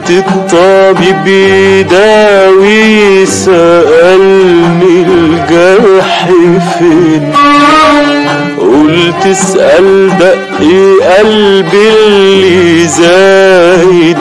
جبت الطبيب يداوي سألني الجرح فين قلت اسأل دقي قلبي اللي زايد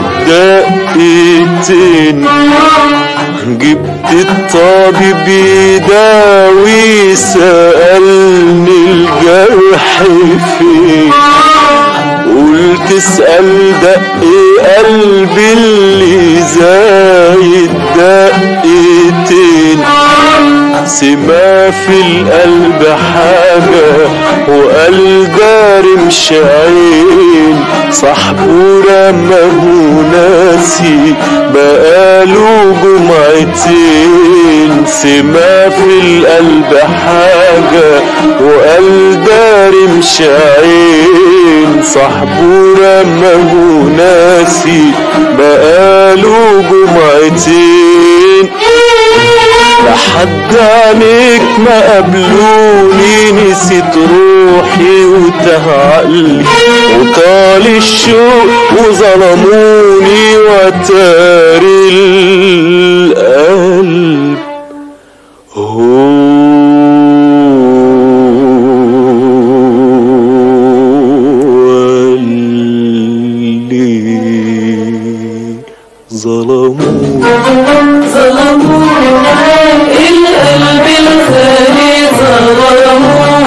دقيتين جبت الطبيب يداوي سألني الجرح فين قلت اسأل دقي قلبي اللي زايد دقيتين سما في القلب حاجة وقال داري مش عين صاحبه رماه ناسي بقاله جمعتين سما في القلب حاجة وقال داري مش عين صاحبه رماه ناسي بقاله جمعتين لحد عليك ما قبلوني نسيت روحي وتاه عقلي وطال الشوق وظلموني وتاري القلب هو اللي ظلموني ظلموا القلب الخالي ظلموا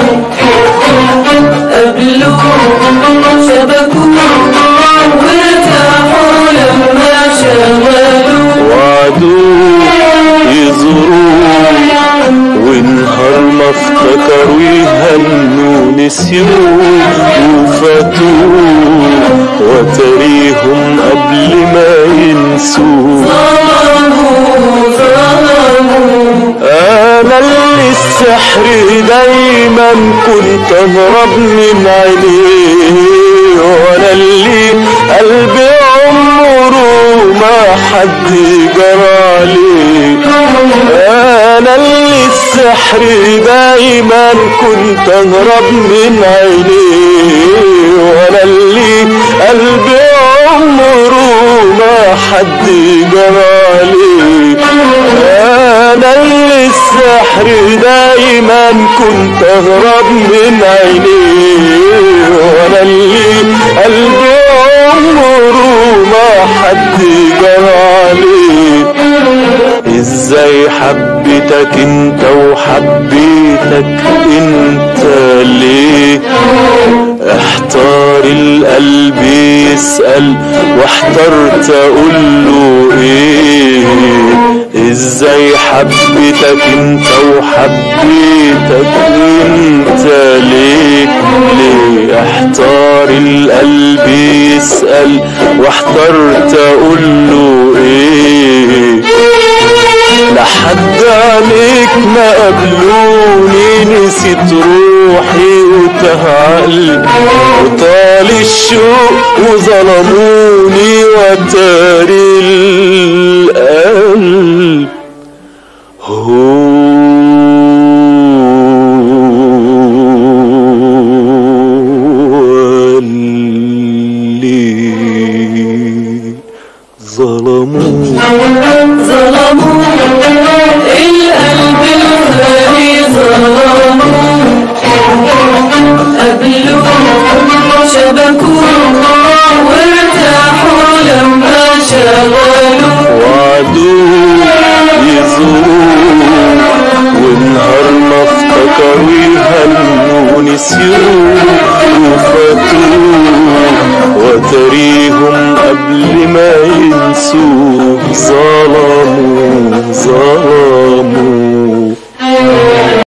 قبلوا شبكوا وارتاحوا لما شغلوا وعدوا يزوروا ونهار ما افتكروا يهنوا نسيوا وفاتوا وتريهم قبل ما ينسوا ظلموا ظلموا انا اللي السحر دايما كنت اهرب من عينيه وانا اللي قلبي عمره ما حد جرى عليه انا اللي السحر دايما كنت اهرب من عينيه وانا اللي قلبي عمره ما حد جرى عليه انا اللي السحر دايما كنت اهرب من عينيه وانا اللي قلبي عمره ما حد جرى عليه ازاي حبيتك انت وحبيتك انت ليه احتار القلب يسأل واحترت اقول له ايه ازاي حبيتك انت وحبيتك انت ليه ليه احتار القلب يسأل واحترت اقول له ايه لحد عليك ما قبلوني نسيت روحي وتاه عقلي وطال الشوق وظلموني وتاري القلب هو اللي ظلموني ظلموا القلب الخالي ظلموا قبلوا شبكوا وارتاحوا لما شغلوا وعدوا يزوروا والنهار ما افتكروا يهنوا نسيوا وفاتوا وتريهم قبل ما ينسوا ظلموا